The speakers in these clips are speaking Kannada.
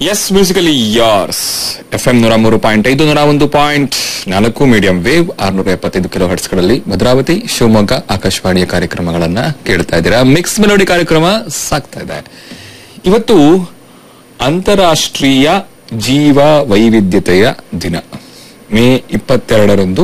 S musically yours F M ನೂರ ಮೂರು ಪಾಯಿಂಟ್ ಐದು ನೂರ ಒಂದು ಪಾಯಿಂಟ್ ನಾಲ್ಕು ಮೀಡಿಯಂ ವೇವ್ ಆರ್ನೂರ ಎಪ್ಪತ್ತೈದು ಕಿಲೋ ಹರ್ಟ್ಸ್ಗಳಲ್ಲಿ ಭದ್ರಾವತಿ ಶಿವಮೊಗ್ಗ ಆಕಾಶವಾಣಿಯ ಕಾರ್ಯಕ್ರಮಗಳನ್ನ ಕೇಳ್ತಾ ಇದ್ದೀರಾ ಮಿಕ್ಸ್ ಮೆಲೋಡಿ ಕಾರ್ಯಕ್ರಮ ಸಾಗ್ತಾ ಇದೆ ಇವತ್ತು ಅಂತಾರಾಷ್ಟ್ರೀಯ ಜೀವ ವೈವಿಧ್ಯತೆಯ ದಿನ ಮೇ ಇಪ್ಪತ್ತೆರಡರಂದು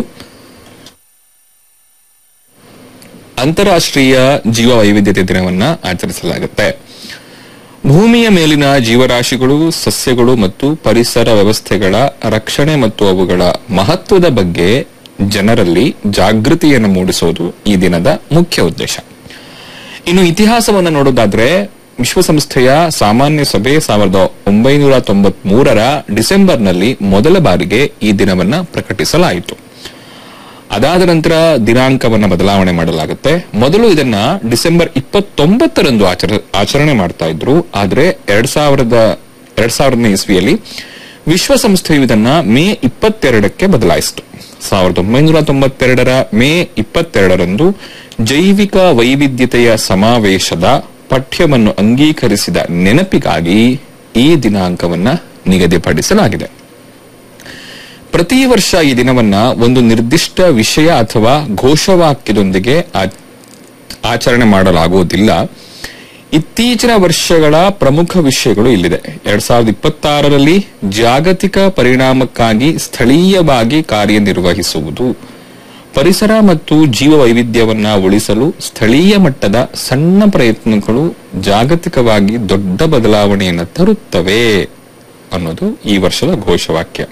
ಅಂತಾರಾಷ್ಟ್ರೀಯ ಜೀವ ವೈವಿಧ್ಯತೆ ದಿನವನ್ನ ಆಚರಿಸಲಾಗುತ್ತೆ ಭೂಮಿಯ ಮೇಲಿನ ಜೀವರಾಶಿಗಳು ಸಸ್ಯಗಳು ಮತ್ತು ಪರಿಸರ ವ್ಯವಸ್ಥೆಗಳ ರಕ್ಷಣೆ ಮತ್ತು ಅವುಗಳ ಮಹತ್ವದ ಬಗ್ಗೆ ಜನರಲ್ಲಿ ಜಾಗೃತಿಯನ್ನು ಮೂಡಿಸುವುದು ಈ ದಿನದ ಮುಖ್ಯ ಉದ್ದೇಶ ಇನ್ನು ಇತಿಹಾಸವನ್ನು ನೋಡೋದಾದ್ರೆ ವಿಶ್ವಸಂಸ್ಥೆಯ ಸಾಮಾನ್ಯ ಸಭೆ ಸಾವಿರದ ಒಂಬೈನೂರ ತೊಂಬತ್ ಮೂರರ ಡಿಸೆಂಬರ್ನಲ್ಲಿ ಮೊದಲ ಬಾರಿಗೆ ಈ ದಿನವನ್ನ ಪ್ರಕಟಿಸಲಾಯಿತು ಅದಾದ ನಂತರ ದಿನಾಂಕವನ್ನ ಬದಲಾವಣೆ ಮಾಡಲಾಗುತ್ತೆ ಮೊದಲು ಇದನ್ನ ಡಿಸೆಂಬರ್ ಇಪ್ಪತ್ತೊಂಬತ್ತರಂದು ಆಚರ ಆಚರಣೆ ಮಾಡ್ತಾ ಇದ್ರು ಆದ್ರೆ ಎರಡ್ ಸಾವಿರದ ಎರಡ್ ಸಾವಿರದನೇ ಇಸ್ವಿಯಲ್ಲಿ ವಿಶ್ವಸಂಸ್ಥೆಯು ಇದನ್ನ ಮೇ ಇಪ್ಪತ್ತೆರಡಕ್ಕೆ ಬದಲಾಯಿಸಿತು ಸಾವಿರದ ಒಂಬೈನೂರ ತೊಂಬತ್ತೆರಡರ ಮೇ ಇಪ್ಪತ್ತೆರಡರಂದು ಜೈವಿಕ ವೈವಿಧ್ಯತೆಯ ಸಮಾವೇಶದ ಪಠ್ಯವನ್ನು ಅಂಗೀಕರಿಸಿದ ನೆನಪಿಗಾಗಿ ಈ ದಿನಾಂಕವನ್ನ ನಿಗದಿಪಡಿಸಲಾಗಿದೆ ಪ್ರತಿ ವರ್ಷ ಈ ದಿನವನ್ನ ಒಂದು ನಿರ್ದಿಷ್ಟ ವಿಷಯ ಅಥವಾ ಘೋಷವಾಕ್ಯದೊಂದಿಗೆ ಆ- ಆಚರಣೆ ಮಾಡಲಾಗುವುದಿಲ್ಲ ಇತ್ತೀಚಿನ ವರ್ಷಗಳ ಪ್ರಮುಖ ವಿಷಯಗಳು ಇಲ್ಲಿದೆ ಎರಡ್ ಸಾವಿರದ ಇಪ್ಪತ್ತಾರರಲ್ಲಿ ಜಾಗತಿಕ ಪರಿಣಾಮಕ್ಕಾಗಿ ಸ್ಥಳೀಯವಾಗಿ ಕಾರ್ಯನಿರ್ವಹಿಸುವುದು ಪರಿಸರ ಮತ್ತು ಜೀವ ವೈವಿಧ್ಯವನ್ನ ಉಳಿಸಲು ಸ್ಥಳೀಯ ಮಟ್ಟದ ಸಣ್ಣ ಪ್ರಯತ್ನಗಳು ಜಾಗತಿಕವಾಗಿ ದೊಡ್ಡ ಬದಲಾವಣೆಯನ್ನು ತರುತ್ತವೆ ಅನ್ನೋದು ಈ ವರ್ಷದ ಘೋಷವಾಕ್ಯ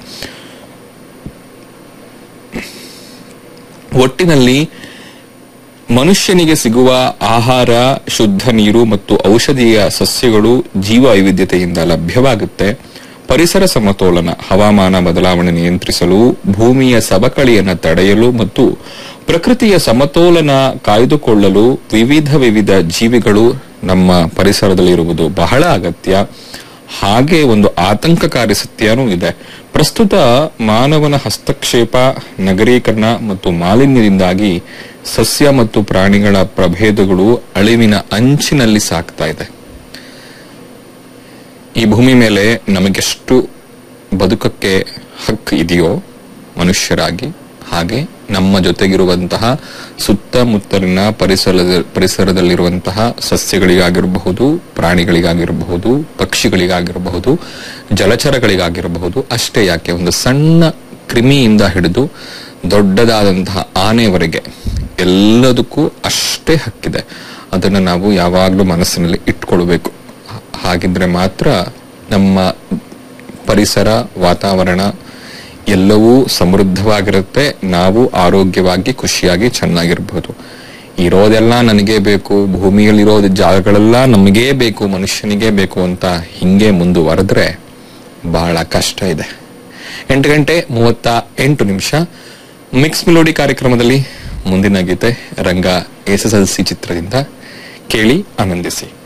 ಒಟ್ಟಿನಲ್ಲಿ ಮನುಷ್ಯನಿಗೆ ಸಿಗುವ ಆಹಾರ ಶುದ್ಧ ನೀರು ಮತ್ತು ಔಷಧೀಯ ಸಸ್ಯಗಳು ಜೀವ ವೈವಿಧ್ಯತೆಯಿಂದ ಲಭ್ಯವಾಗುತ್ತೆ ಪರಿಸರ ಸಮತೋಲನ ಹವಾಮಾನ ಬದಲಾವಣೆ ನಿಯಂತ್ರಿಸಲು ಭೂಮಿಯ ಸವಕಳಿಯನ್ನು ತಡೆಯಲು ಮತ್ತು ಪ್ರಕೃತಿಯ ಸಮತೋಲನ ಕಾಯ್ದುಕೊಳ್ಳಲು ವಿವಿಧ ವಿವಿಧ ಜೀವಿಗಳು ನಮ್ಮ ಪರಿಸರದಲ್ಲಿರುವುದು ಬಹಳ ಅಗತ್ಯ ಹಾಗೆ ಒಂದು ಆತಂಕಕಾರಿ ಸತ್ಯನೂ ಇದೆ ಪ್ರಸ್ತುತ ಮಾನವನ ಹಸ್ತಕ್ಷೇಪ ನಗರೀಕರಣ ಮತ್ತು ಮಾಲಿನ್ಯದಿಂದಾಗಿ ಸಸ್ಯ ಮತ್ತು ಪ್ರಾಣಿಗಳ ಪ್ರಭೇದಗಳು ಅಳಿವಿನ ಅಂಚಿನಲ್ಲಿ ಸಾಕ್ತಾ ಇದೆ ಈ ಭೂಮಿ ಮೇಲೆ ನಮಗೆಷ್ಟು ಬದುಕಕ್ಕೆ ಹಕ್ಕು ಇದೆಯೋ ಮನುಷ್ಯರಾಗಿ ಹಾಗೆ ನಮ್ಮ ಜೊತೆಗಿರುವಂತಹ ಸುತ್ತಮುತ್ತಲಿನ ಪರಿಸರದ ಪರಿಸರದಲ್ಲಿರುವಂತಹ ಸಸ್ಯಗಳಿಗಾಗಿರಬಹುದು ಪ್ರಾಣಿಗಳಿಗಾಗಿರಬಹುದು ಪಕ್ಷಿಗಳಿಗಾಗಿರಬಹುದು ಜಲಚರಗಳಿಗಾಗಿರಬಹುದು ಅಷ್ಟೇ ಯಾಕೆ ಒಂದು ಸಣ್ಣ ಕ್ರಿಮಿಯಿಂದ ಹಿಡಿದು ದೊಡ್ಡದಾದಂತಹ ಆನೆವರೆಗೆ ಎಲ್ಲದಕ್ಕೂ ಅಷ್ಟೇ ಹಕ್ಕಿದೆ ಅದನ್ನು ನಾವು ಯಾವಾಗಲೂ ಮನಸ್ಸಿನಲ್ಲಿ ಇಟ್ಕೊಳ್ಬೇಕು ಹಾ- ಹಾಗಿದ್ರೆ ಮಾತ್ರ ನಮ್ಮ ಪರಿಸರ ವಾತಾವರಣ ಎಲ್ಲವೂ ಸಮೃದ್ಧವಾಗಿರುತ್ತೆ ನಾವು ಆರೋಗ್ಯವಾಗಿ ಖುಷಿಯಾಗಿ ಚೆನ್ನಾಗಿರ್ಬಹುದು ಇರೋದೆಲ್ಲ ನನಗೇ ಬೇಕು ಭೂಮಿಯಲ್ಲಿರೋದು ಜಾಗಗಳೆಲ್ಲ ನಮಗೇ ಬೇಕು ಮನುಷ್ಯನಿಗೇ ಬೇಕು ಅಂತ ಹಿಂಗೆ ಮುಂದುವರೆದ್ರೆ ಬಹಳ ಕಷ್ಟ ಇದೆ ಎಂಟು ಗಂಟೆ ಮೂವತ್ತ ಎಂಟು ನಿಮಿಷ ಮಿಕ್ಸ್ ಮಿಲೋಡಿ ಕಾರ್ಯಕ್ರಮದಲ್ಲಿ ಮುಂದಿನ ಗೀತೆ Ranga S S L C ಚಿತ್ರದಿಂದ ಕೇಳಿ ಆನಂದಿಸಿ